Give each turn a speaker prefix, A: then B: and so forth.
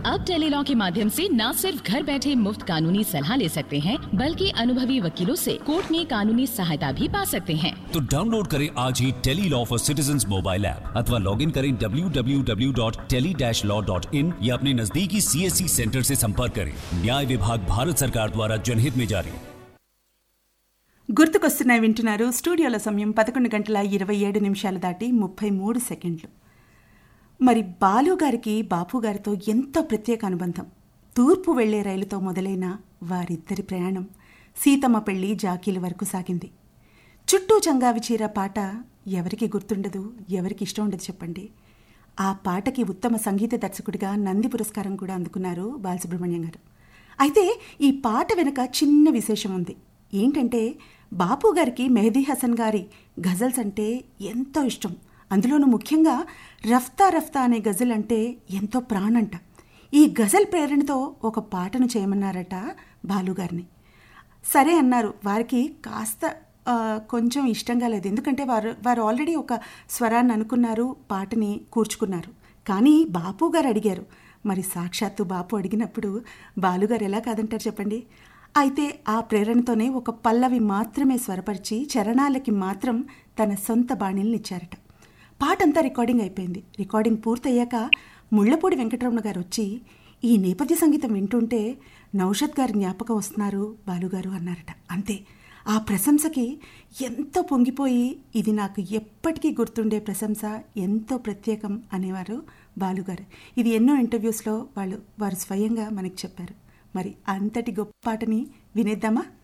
A: अब टेलीलॉ के माध्यम से न सिर्फ घर बैठे मुफ्त कानूनी सलाह ले सकते हैं बल्कि अनुभवी वकीलों से कोर्ट में कानूनी सहायता भी पा सकते हैं
B: तो डाउनलोड करें आज ही tele law for citizen mobile app अथवा लॉग इन करें www.tele-law.in या अपने नजदीकी सीएससी सेंटर से संपर्क करें न्याय विभाग भारत सरकार द्वारा जनहित में जारी
C: గుర్తుకొస్తున్నాయి వింటున్నారు స్టూడియోలో సమయం పదకొండు గంటల ఇరవై ఏడు నిమిషాలు దాటి ముప్పై మూడు సెకండ్లు మరి బాలు గారికి బాపు గారితో ఎంతో ప్రత్యేక అనుబంధం తూర్పు వెళ్లే రైలుతో మొదలైన వారిద్దరి ప్రయాణం సీతమ్మ పెళ్లి జాకీల వరకు సాగింది చుట్టూ చంగావి చీర పాట ఎవరికి గుర్తుండదు ఎవరికి ఇష్టం ఉండదు చెప్పండి ఆ పాటకి ఉత్తమ సంగీత దర్శకుడిగా నంది పురస్కారం కూడా అందుకున్నారు బాలసుబ్రహ్మణ్యం గారు అయితే ఈ పాట వెనుక చిన్న విశేషం ఉంది ఏంటంటే బాపు గారికి మెహదీ హసన్ గారి గజల్స్ అంటే ఎంతో ఇష్టం అందులోనూ ముఖ్యంగా రఫ్తా రఫ్తా అనే గజల్ అంటే ఎంతో ప్రాణంట ఈ గజల్ ప్రేరణతో ఒక పాటను చేయమన్నారట బాలుగారిని సరే అన్నారు వారికి కాస్త ఆ, కొంచెం ఇష్టంగా లేదు ఎందుకంటే వారు వారు ఆల్రెడీ ఒక స్వరాన్ని అనుకున్నారు పాటని కూర్చుకున్నారు కానీ బాపు గారు అడిగారు మరి సాక్షాత్తు బాపు అడిగినప్పుడు బాలుగారు ఎలా కాదంటారు చెప్పండి అయితే ఆ ప్రేరణతోనే ఒక పల్లవి మాత్రమే స్వరపరిచి చరణాలకి మాత్రం తన సొంత బాణీలను ఇచ్చారట పాటంతా రికార్డింగ్ అయిపోయింది రికార్డింగ్ పూర్తయ్యాక ముళ్ళపూడి వెంకటరమణ గారు వచ్చి ఈ నేపథ్య సంగీతం వింటుంటే నౌషద్ గారి జ్ఞాపకం వస్తున్నారు బాలుగారు అన్నారట అంతే ఆ ప్రశంసకి ఎంతో పొంగిపోయి ఇది నాకు ఎప్పటికీ గుర్తుండే ప్రశంస ఎంతో ప్రత్యేకం అనేవారు బాలుగారు ఇది ఎన్నో ఇంటర్వ్యూస్లో వాళ్ళు వారు స్వయంగా మనకి చెప్పారు మరి అంతటి గొప్ప పాటని వినేద్దామా